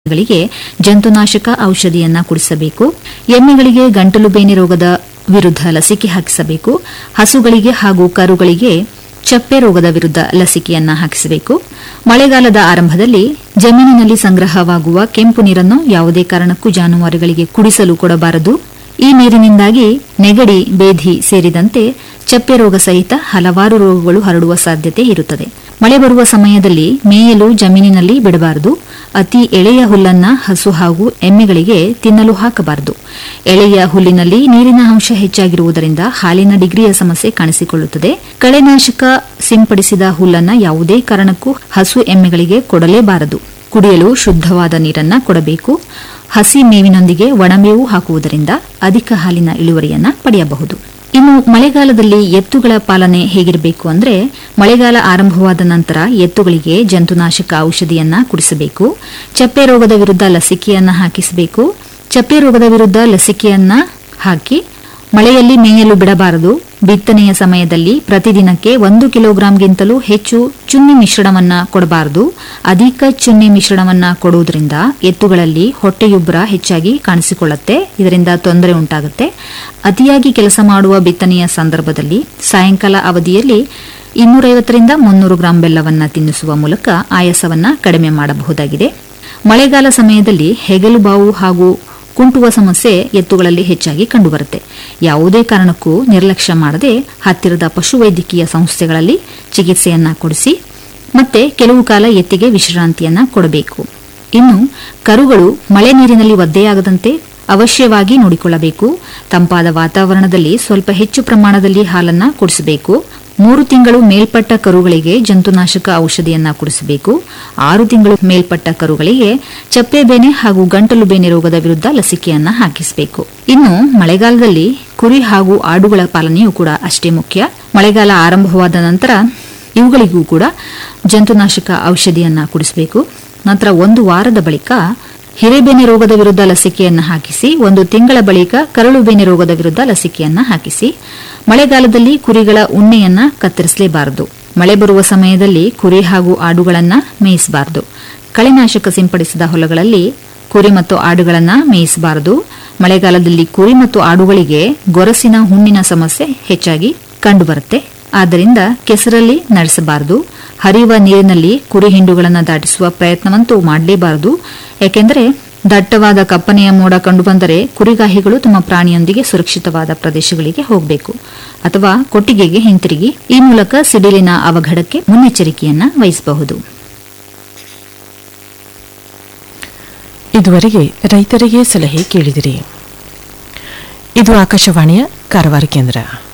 ಗಳಿಗೆ ಜಂತುನಾಶಕ ಔಷಧಿಯನ್ನ ಕುಡಿಸಬೇಕು ಎಮ್ಮೆಗಳಿಗೆ ಗಂಟಲು ಬೇನೆ ರೋಗದ ವಿರುದ್ಧ ಲಸಿಕೆ ಹಾಕಿಸಬೇಕು ಹಸುಗಳಿಗೆ ಹಾಗೂ ಕರುಗಳಿಗೆ ಚಪ್ಪೆ ರೋಗದ ವಿರುದ್ಧ ಲಸಿಕೆಯನ್ನ ಹಾಕಿಸಬೇಕು ಮಳೆಗಾಲದ ಆರಂಭದಲ್ಲಿ ಜಮೀನಿನಲ್ಲಿ ಸಂಗ್ರಹವಾಗುವ ಕೆಂಪು ನೀರನ್ನು ಯಾವುದೇ ಕಾರಣಕ್ಕೂ ಜಾನುವಾರುಗಳಿಗೆ ಕುಡಿಸಲು ಕೊಡಬಾರದು ಈ ನೀರಿನಿಂದಾಗಿ ನೆಗಡಿ ಬೇಧಿ ಸೇರಿದಂತೆ ಚಪ್ಪೆ ರೋಗ ಸಹಿತ ಹಲವಾರು ರೋಗಗಳು ಹರಡುವ ಸಾಧ್ಯತೆ ಇರುತ್ತದೆ ಮಳೆ ಬರುವ ಸಮಯದಲ್ಲಿ ಮೇಯಲು ಜಮೀನಿನಲ್ಲಿ ಬಿಡಬಾರದು ಅತಿ ಎಳೆಯ ಹುಲ್ಲನ್ನ ಹಸು ಹಾಗೂ ಎಮ್ಮೆಗಳಿಗೆ ತಿನ್ನಲು ಹಾಕಬಾರದು ಎಳೆಯ ಹುಲ್ಲಿನಲ್ಲಿ ನೀರಿನ ಅಂಶ ಹೆಚ್ಚಾಗಿರುವುದರಿಂದ ಹಾಲಿನ ಡಿಗ್ರಿಯ ಸಮಸ್ಯೆ ಕಾಣಿಸಿಕೊಳ್ಳುತ್ತದೆ ಕಳೆನಾಶಕ ಸಿಂಪಡಿಸಿದ ಹುಲ್ಲನ್ನ ಯಾವುದೇ ಕಾರಣಕ್ಕೂ ಹಸು ಎಮ್ಮೆಗಳಿಗೆ ಕೊಡಲೇಬಾರದು ಕುಡಿಯಲು ಶುದ್ಧವಾದ ನೀರನ್ನ ಕೊಡಬೇಕು ಹಸಿ ಮೇವಿನೊಂದಿಗೆ ಒಣಮೇವು ಹಾಕುವುದರಿಂದ ಅಧಿಕ ಹಾಲಿನ ಇಳುವರಿಯನ್ನ ಪಡೆಯಬಹುದು ಇನ್ನು ಮಳೆಗಾಲದಲ್ಲಿ ಎತ್ತುಗಳ ಪಾಲನೆ ಹೇಗಿರಬೇಕು ಅಂದ್ರೆ ಮಳೆಗಾಲ ಆರಂಭವಾದ ನಂತರ ಎತ್ತುಗಳಿಗೆ ಜಂತುನಾಶಕ ಔಷಧಿಯನ್ನ ಕುಡಿಸಬೇಕು ಚಪ್ಪೆ ರೋಗದ ವಿರುದ್ಧ ಲಸಿಕೆಯನ್ನ ಹಾಕಿಸಬೇಕು ಚಪ್ಪೆ ರೋಗದ ವಿರುದ್ಧ ಲಸಿಕೆಯನ್ನ ಹಾಕಿ ಮಳೆಯಲ್ಲಿ ಮೇಯಲು ಬಿಡಬಾರದು ಬಿತ್ತನೆಯ ಸಮಯದಲ್ಲಿ ಪ್ರತಿದಿನಕ್ಕೆ ಒಂದು ಕಿಲೋಗ್ರಾಂಗಿಂತಲೂ ಹೆಚ್ಚು ಚುನ್ನಿ ಮಿಶ್ರಣವನ್ನ ಕೊಡಬಾರದು ಅಧಿಕ ಚುನ್ನಿ ಮಿಶ್ರಣವನ್ನ ಕೊಡುವುದರಿಂದ ಎತ್ತುಗಳಲ್ಲಿ ಹೊಟ್ಟೆಯುಬ್ಬರ ಹೆಚ್ಚಾಗಿ ಕಾಣಿಸಿಕೊಳ್ಳುತ್ತೆ ಇದರಿಂದ ತೊಂದರೆ ಉಂಟಾಗುತ್ತೆ ಅತಿಯಾಗಿ ಕೆಲಸ ಮಾಡುವ ಬಿತ್ತನೆಯ ಸಂದರ್ಭದಲ್ಲಿ ಸಾಯಂಕಾಲ ಅವಧಿಯಲ್ಲಿ ಇನ್ನೂರೈವತ್ತರಿಂದ ಮುನ್ನೂರು ಗ್ರಾಂ ಬೆಲ್ಲವನ್ನ ತಿನ್ನಿಸುವ ಮೂಲಕ ಆಯಾಸವನ್ನ ಕಡಿಮೆ ಮಾಡಬಹುದಾಗಿದೆ ಮಳೆಗಾಲ ಸಮಯದಲ್ಲಿ ಹೆಗಲು ಬಾವು ಹಾಗೂ ಕುಂಟುವ ಸಮಸ್ಯೆ ಎತ್ತುಗಳಲ್ಲಿ ಹೆಚ್ಚಾಗಿ ಕಂಡುಬರುತ್ತೆ ಯಾವುದೇ ಕಾರಣಕ್ಕೂ ನಿರ್ಲಕ್ಷ್ಯ ಮಾಡದೆ ಹತ್ತಿರದ ಪಶುವೈದ್ಯಕೀಯ ಸಂಸ್ಥೆಗಳಲ್ಲಿ ಚಿಕಿತ್ಸೆಯನ್ನ ಕೊಡಿಸಿ ಮತ್ತೆ ಕೆಲವು ಕಾಲ ಎತ್ತಿಗೆ ವಿಶ್ರಾಂತಿಯನ್ನ ಕೊಡಬೇಕು ಇನ್ನು ಕರುಗಳು ಮಳೆ ನೀರಿನಲ್ಲಿ ಒದ್ದೆಯಾಗದಂತೆ ಅವಶ್ಯವಾಗಿ ನೋಡಿಕೊಳ್ಳಬೇಕು ತಂಪಾದ ವಾತಾವರಣದಲ್ಲಿ ಸ್ವಲ್ಪ ಹೆಚ್ಚು ಪ್ರಮಾಣದಲ್ಲಿ ಹಾಲನ್ನ ಕುಡಿಸಬೇಕು ಮೂರು ತಿಂಗಳು ಮೇಲ್ಪಟ್ಟ ಕರುಗಳಿಗೆ ಜಂತುನಾಶಕ ಔಷಧಿಯನ್ನ ಕುಡಿಸಬೇಕು ಆರು ತಿಂಗಳು ಮೇಲ್ಪಟ್ಟ ಕರುಗಳಿಗೆ ಚಪ್ಪೆ ಬೇನೆ ಹಾಗೂ ಗಂಟಲು ಬೇನೆ ರೋಗದ ವಿರುದ್ಧ ಲಸಿಕೆಯನ್ನ ಹಾಕಿಸಬೇಕು ಇನ್ನು ಮಳೆಗಾಲದಲ್ಲಿ ಕುರಿ ಹಾಗೂ ಆಡುಗಳ ಪಾಲನೆಯೂ ಕೂಡ ಅಷ್ಟೇ ಮುಖ್ಯ ಮಳೆಗಾಲ ಆರಂಭವಾದ ನಂತರ ಇವುಗಳಿಗೂ ಕೂಡ ಜಂತುನಾಶಕ ಔಷಧಿಯನ್ನ ಕುಡಿಸಬೇಕು ನಂತರ ಒಂದು ವಾರದ ಬಳಿಕ ಹಿರೇಬೇನೆ ರೋಗದ ವಿರುದ್ಧ ಲಸಿಕೆಯನ್ನ ಹಾಕಿಸಿ ಒಂದು ತಿಂಗಳ ಬಳಿಕ ಕರಳು ಬೇನೆ ರೋಗದ ವಿರುದ್ಧ ಲಸಿಕೆಯನ್ನ ಹಾಕಿಸಿ ಮಳೆಗಾಲದಲ್ಲಿ ಕುರಿಗಳ ಉಣ್ಣೆಯನ್ನ ಕತ್ತರಿಸಲೇಬಾರದು ಮಳೆ ಬರುವ ಸಮಯದಲ್ಲಿ ಕುರಿ ಹಾಗೂ ಆಡುಗಳನ್ನ ಮೇಯಿಸಬಾರದು ಕಳೆನಾಶಕ ಸಿಂಪಡಿಸಿದ ಹೊಲಗಳಲ್ಲಿ ಕುರಿ ಮತ್ತು ಆಡುಗಳನ್ನ ಮೇಯಿಸಬಾರದು ಮಳೆಗಾಲದಲ್ಲಿ ಕುರಿ ಮತ್ತು ಆಡುಗಳಿಗೆ ಗೊರಸಿನ ಹುಣ್ಣಿನ ಸಮಸ್ಯೆ ಹೆಚ್ಚಾಗಿ ಕಂಡುಬರುತ್ತೆ ಆದ್ದರಿಂದ ಕೆಸರಲ್ಲಿ ನಡೆಸಬಾರದು ಹರಿಯುವ ನೀರಿನಲ್ಲಿ ಕುರಿ ಹಿಂಡುಗಳನ್ನು ದಾಟಿಸುವ ಪ್ರಯತ್ನವಂತೂ ಮಾಡಲೇಬಾರದು ಯಾಕೆಂದರೆ ದಟ್ಟವಾದ ಕಪ್ಪನೆಯ ಮೋಡ ಕಂಡುಬಂದರೆ ಕುರಿಗಾಹಿಗಳು ತಮ್ಮ ಪ್ರಾಣಿಯೊಂದಿಗೆ ಸುರಕ್ಷಿತವಾದ ಪ್ರದೇಶಗಳಿಗೆ ಹೋಗಬೇಕು ಅಥವಾ ಕೊಟ್ಟಿಗೆಗೆ ಹಿಂತಿರುಗಿ ಈ ಮೂಲಕ ಸಿಡಿಲಿನ ಅವಘಡಕ್ಕೆ ಮುನ್ನೆಚ್ಚರಿಕೆಯನ್ನ ವಹಿಸಬಹುದು ಇದುವರೆಗೆ ರೈತರಿಗೆ ಸಲಹೆ ಕೇಳಿದಿರಿ ಇದು ಆಕಾಶವಾಣಿಯ ಕಾರವಾರ ಕೇಂದ್ರ